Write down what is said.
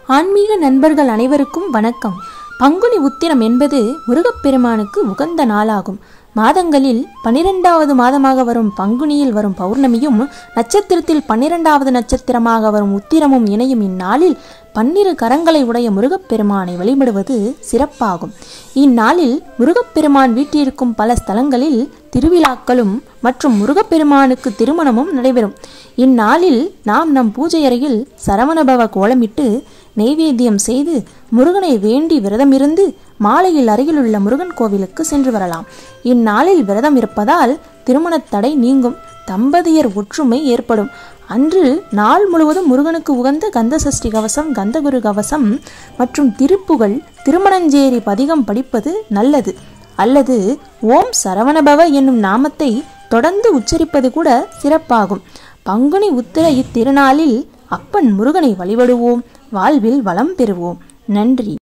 ஆன்மீக நண்பர்கள் அனைவருக்கும் வணக்கம் பங்குனி உத்திரம் என்பது முருகப்பெருமானுக்கு உகந்த நாளாகும் மாதங்களில் பனிரெண்டாவது மாதமாக வரும் பங்குனியில் வரும் பௌர்ணமியும் நட்சத்திரத்தில் பன்னிரெண்டாவது நட்சத்திரமாக வரும் உத்திரமும் இணையும் இந்நாளில் பன்னிரு கரங்களை உடைய முருகப்பெருமானை வழிபடுவது சிறப்பாகும் இந்நாளில் முருகப்பெருமான் வீட்டிருக்கும் பல ஸ்தலங்களில் திருவிழாக்களும் மற்றும் முருகப்பெருமானுக்கு திருமணமும் நடைபெறும் இந்நாளில் நாம் நம் பூஜை அறையில் சரவணபவ கோலமிட்டு நெய்வேத்தியம் செய்து முருகனை வேண்டி விரதமிருந்து மாலையில் அருகிலுள்ள முருகன் கோவிலுக்கு சென்று வரலாம் இந்நாளில் விரதம் இருப்பதால் திருமணத் தடை நீங்கும் தம்பதியர் ஒற்றுமை ஏற்படும் அன்று நாள் முழுவதும் முருகனுக்கு உகந்த கந்த சஷ்டி கவசம் கந்தகுரு கவசம் மற்றும் திருப்புகள் திருமணஞ்சேரி பதிகம் படிப்பது நல்லது அல்லது ஓம் சரவணபவ என்னும் நாமத்தை தொடர்ந்து உச்சரிப்பது கூட சிறப்பாகும் பங்குனி உத்திர இத்திருநாளில் அப்பன் முருகனை வழிபடுவோம் வாழ்வில் வளம் பெறுவோம் நன்றி